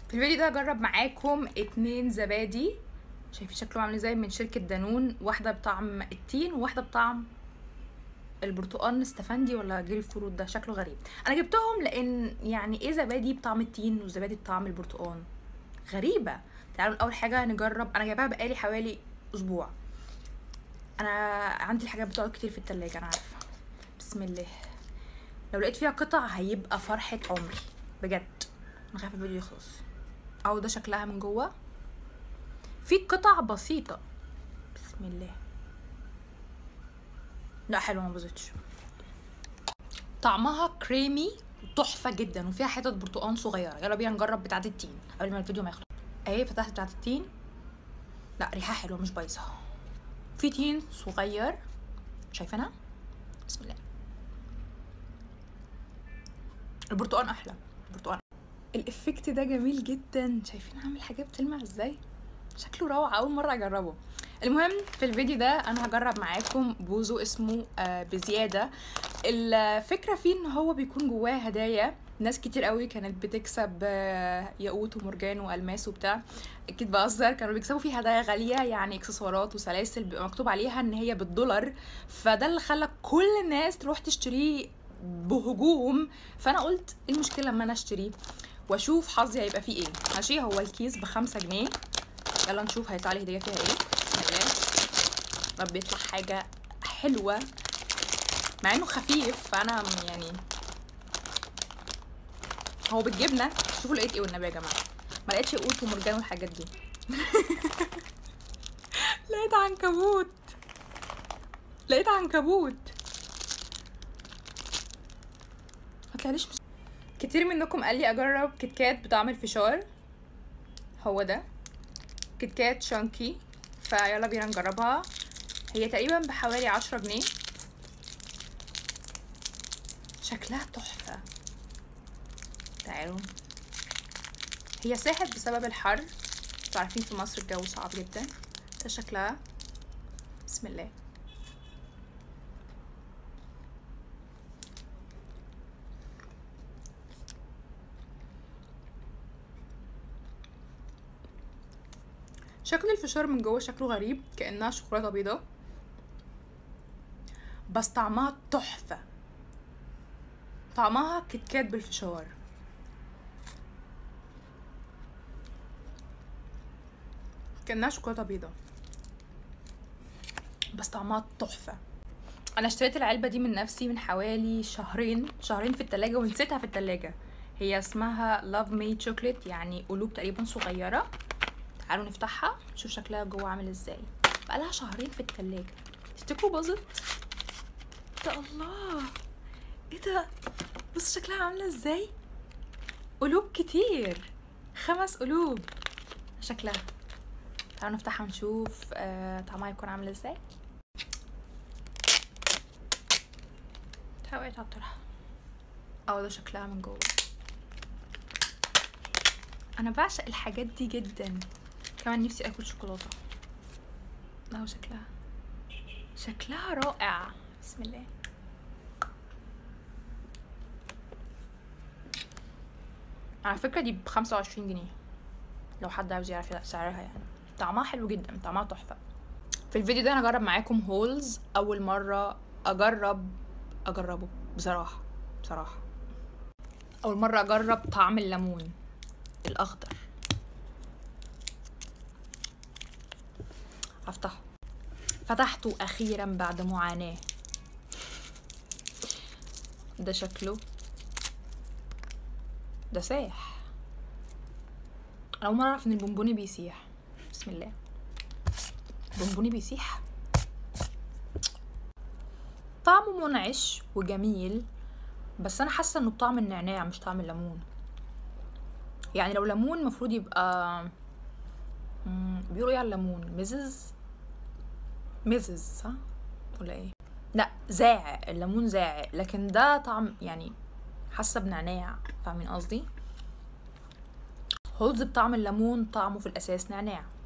في الفيديو ده هجرب معاكم اتنين زبادي شايفين شكلهم عامل ازاي من شركة دانون واحدة بطعم التين وواحدة بطعم البرتقال استفندي ولا جري فروت ده شكله غريب انا جبتهم لان يعني ايه زبادي بطعم التين وزبادي بطعم البرتقال غريبة تعالوا اول حاجة نجرب انا جايباها بقالي حوالي اسبوع انا عندي الحاجات بتقعد كتير في التلاجة انا عارفة بسم الله لو لقيت فيها قطع هيبقى فرحة عمري بجد انا خايفة الفيديو يخلص اهو ده شكلها من جوه في قطع بسيطة بسم الله لا حلوة ما باظتش طعمها كريمي تحفة جدا وفيها حتت برتقان صغيرة يلا بينا نجرب بتاعة التين قبل ما الفيديو ما يخلص اهي فتحت بتاعة التين لا ريحة حلوة مش بايظة في تين صغير شايفينها بسم الله البرتقال احلى البرتقال الافكت ده جميل جدا شايفين عامل حاجه بتلمع ازاي شكله روعه اول مره اجربه المهم في الفيديو ده انا هجرب معاكم بوزو اسمه آه بزياده الفكره فيه ان هو بيكون جواه هدايا ناس كتير قوي كانت بتكسب آه ياقوت ومرجان والماس وبتاع اكيد بهزر كانوا بيكسبوا فيه هدايا غاليه يعني اكسسوارات وسلاسل بيبقى مكتوب عليها ان هي بالدولار فده اللي خلى كل الناس تروح تشتريه بهجوم فانا قلت ايه المشكله لما انا اشتريه واشوف حظي هيبقى فيه ايه ماشي هو الكيس بخمسة جنيه يلا نشوف هيطلع لي هديه فيها ايه بسم الله رب يطلع حاجه حلوه مع انه خفيف فانا يعني هو بالجبنه شوفوا لقيت ايه والنبي يا جماعه ما لقيتش قوت ومرجان والحاجات دي لقيت عنكبوت لقيت عنكبوت ما طلعليش مس... كتير منكم قال لي اجرب كيت كات بطعم الفشار هو ده كيت كات شانكي فيلا بينا نجربها هي تقريبا بحوالي عشرة جنيه شكلها تحفة تعالوا هي ساحت بسبب الحر انتوا عارفين في مصر الجو صعب جدا ده شكلها بسم الله شكل الفشار من جوه شكله غريب كانها شوكولاته بيضه بس طعمها تحفه طعمها كتكات بالفشار كانها شوكولاته بيضه بس طعمها تحفه انا اشتريت العلبه دي من نفسي من حوالي شهرين شهرين في التلاجة ونسيتها في التلاجة هي اسمها لاف مي شوكليت يعني قلوب تقريبا صغيره تعالوا نفتحها نشوف شكلها جوه عامل ازاي بقالها شهرين في التلاجة تفتكروا باظت ده الله ايه ده بص شكلها عامله ازاي قلوب كتير خمس قلوب شكلها تعالوا نفتحها ونشوف آه طعمها يكون عامل ازاي تعالوا على الطرح اه ده شكلها من جوه انا بعشق الحاجات دي جدا كمان نفسي اكل شوكولاته اهو شكلها شكلها رائع بسم الله على فكرة دي بخمسة وعشرين جنيه لو حد عاوز يعرف سعرها يعني طعمها حلو جدا طعمها تحفة في الفيديو ده انا هجرب معاكم هولز اول مرة اجرب اجربه بصراحة بصراحة اول مرة اجرب طعم الليمون الاخضر افتحه فتحته اخيرا بعد معاناه ده شكله ده سايح انا اول مره اعرف ان البونبوني بيسيح بسم الله البونبوني بيسيح طعمه منعش وجميل بس انا حاسه انه بطعم النعناع مش طعم الليمون يعني لو ليمون المفروض يبقى بيقولوا ايه على الليمون مزز مزز صح ولا ايه لا زاعق الليمون زاعق لكن ده طعم يعني حاسه بنعناع فاهمين قصدي هولز بطعم الليمون طعمه في الاساس نعناع